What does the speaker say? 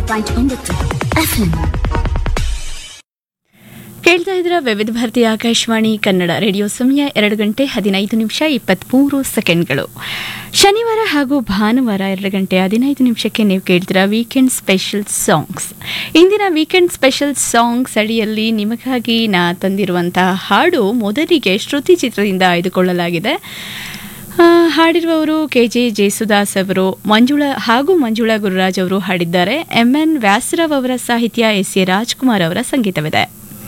point ಒಂಬತ್ತು FM ಕೇಳ್ತಾ ಇದ್ರ ವಿವಿಧ ಭಾರತಿ ಆಕಾಶವಾಣಿ ಕನ್ನಡ ರೇಡಿಯೋ ಸಮಯ ಎರಡು ಗಂಟೆ ಹದಿನೈದು ನಿಮಿಷ ಇಪ್ಪತ್ತ್ಮೂರು ಸೆಕೆಂಡ್ಗಳು ಶನಿವಾರ ಹಾಗೂ ಭಾನುವಾರ ಎರಡು ಗಂಟೆ ಹದಿನೈದು ನಿಮಿಷಕ್ಕೆ ನೀವು ಕೇಳ್ತೀರಾ ವೀಕೆಂಡ್ ಸ್ಪೆಷಲ್ ಸಾಂಗ್ಸ್ ಇಂದಿನ ವೀಕೆಂಡ್ ಸ್ಪೆಷಲ್ ಸಾಂಗ್ಸ್ ಅಡಿಯಲ್ಲಿ ನಿಮಗಾಗಿ ನಾ ತಂದಿರುವಂತಹ ಹಾಡು ಮೊದಲಿಗೆ ಶ್ರುತಿ ಚಿತ್ರದಿಂದ ಆಯ್ದುಕೊಳ್ಳಲಾಗಿದೆ ಆ, ಹಾಡಿರುವವರು ಕೆ ಜೆ ಜೇಸುದಾಸ್ ಅವರು ಮಂಜುಳಾ ಹಾಗೂ ಮಂಜುಳಾ ಗುರುರಾಜ್ ಅವರು ಹಾಡಿದ್ದಾರೆ ಎಂ ಎನ್ ವ್ಯಾಸರಾವ್ ಅವರ ಸಾಹಿತ್ಯ ಎಸ್ ಎ ರಾಜ್ಕುಮಾರ್ ಅವರ ಸಂಗೀತವಿದೆ